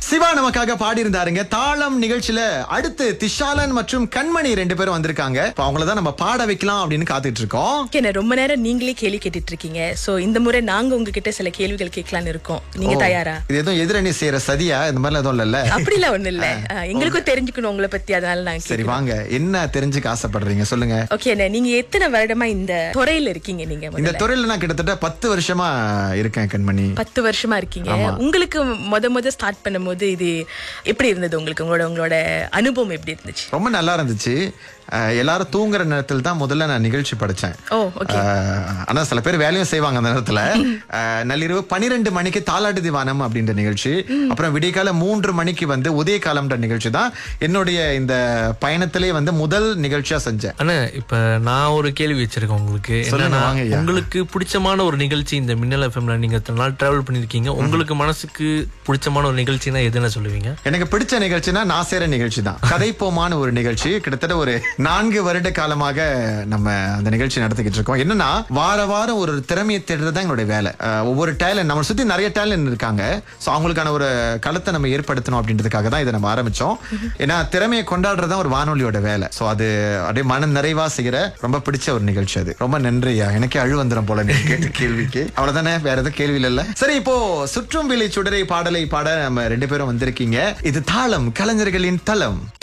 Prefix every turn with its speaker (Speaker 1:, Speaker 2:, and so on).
Speaker 1: சிவா நமக்காக பாடியிருந்தாருங்க தாளம் நிகழ்ச்சியில அடுத்து திஷாலன் மற்றும் கண்மணி ரெண்டு பேரும் வந்திருக்காங்க இப்ப அவங்கள தான் நம்ம பாட வைக்கலாம் அப்படின்னு காத்துட்டு இருக்கோம்
Speaker 2: ஓகே நான் ரொம்ப நேரம் நீங்களே கேள்வி கேட்டுட்டு இருக்கீங்க சோ இந்த முறை நாங்க உங்ககிட்ட சில கேள்விகள் கேட்கலாம்னு இருக்கோம் நீங்க தயாரா
Speaker 1: இது எதுவும் எதிரணி செய்யற சதியா இந்த மாதிரிலாம் எதுவும் இல்லல்ல
Speaker 2: அப்படிலாம் ஒண்ணு இல்ல அஹ், எங்களுக்கும் தெரிஞ்சுக்கணும் உங்களை பத்தி அதனால நான்
Speaker 1: சரி வாங்க என்ன தெரிஞ்சுக்க ஆசைப்படுறீங்க சொல்லுங்க
Speaker 2: ஓகே நீங்க எத்தனை வருடமா இந்த துறையில இருக்கீங்க நீங்க
Speaker 1: இந்த
Speaker 2: முதல்ல?
Speaker 1: துறையில நான் கிட்டத்தட்ட பத்து வருஷமா இருக்கேன் கண்மணி
Speaker 2: பத்து வருஷமா இருக்கீங்க உங்களுக்கு முத முத ஸ்டார்ட் பண்ணும்போது இது எப்படி இருந்தது உங்களுக்கு உங்களோட உங்களோட அனுபவம் எப்படி இருந்துச்சு
Speaker 1: ரொம்ப நல்லா இருந்துச்சு அஹ், எல்லாரும் தூங்குற நேரத்தில் தான் முதல்ல நான் நிகழ்ச்சி படிச்சேன்
Speaker 2: ஓ ஓகே
Speaker 1: அஹ், ஆனா சில பேர் வேலையும் செய்வாங்க அந்த நேரத்துல அஹ், நள்ளிரவு பனிரெண்டு மணிக்கு தாலாட்டு திவானம் அப்படின்ற நிகழ்ச்சி அப்புறம் விடியகால மூன்று மணிக்கு வந்து உதய காலம்ன்ற நிகழ்ச்சி தான் என்னுடைய இந்த பயணத்திலே வந்து முதல் நிகழ்ச்சியா செஞ்சேன்
Speaker 3: அண்ணா இப்ப நான் ஒரு கேள்வி வச்சிருக்கேன் உங்களுக்கு
Speaker 1: சொல்லுங்க,
Speaker 3: என்னன்னா
Speaker 1: வாங்க ஐயா.
Speaker 3: உங்களுக்கு பிடிச்சமான ஒரு நிகழ்ச்சி இந்த மின்னல் எஃப்எம்ல நீங்க இத்தனை நாள் டிராவல் பண்ணிருக்கீங்க உங்களுக்கு மனசுக்கு பிடிச்சமான ஒரு நிகழ்ச்சினா எதுன்னு சொல்லுவீங்க
Speaker 1: எனக்கு பிடிச்ச நிகழ்ச்சினா நான் செய்யற நிகழ்ச்சி தான் கதைப்போமான ஒரு நிகழ்ச்சி கிட்டத்தட்ட ஒரு நான்கு வருட காலமாக நம்ம அந்த நிகழ்ச்சி நடத்திக்கிட்டு இருக்கோம் என்னன்னா வார வாரம் ஒரு திறமையை தேடுறது தான் எங்களுடைய வேலை அஹ், ஒவ்வொரு டேலண்ட் நம்ம சுத்தி நிறைய டேலண்ட் இருக்காங்க சோ அவங்களுக்கான ஒரு களத்தை நம்ம ஏற்படுத்தணும் அப்படின்றதுக்காக தான் இதை நம்ம ஆரம்பிச்சோம் ஏன்னா திறமையை கொண்டாடுறது தான் ஒரு வானொலியோட வேலை சோ அது அப்படியே மன நிறைவா செய்யற ரொம்ப பிடிச்ச ஒரு நிகழ்ச்சி அது ரொம்ப நன்றியா எனக்கே அழு வந்துடும் போல நீங்க கேட்ட கேள்விக்கு அவ்வளவுதானே வேற எதுவும் கேள்வி இல்ல சரி இப்போ சுற்றும் விலை சுடரை பாடலை பாட நம்ம ரெண்டு பேரும் வந்திருக்கீங்க இது தாளம் கலைஞர்களின் தளம்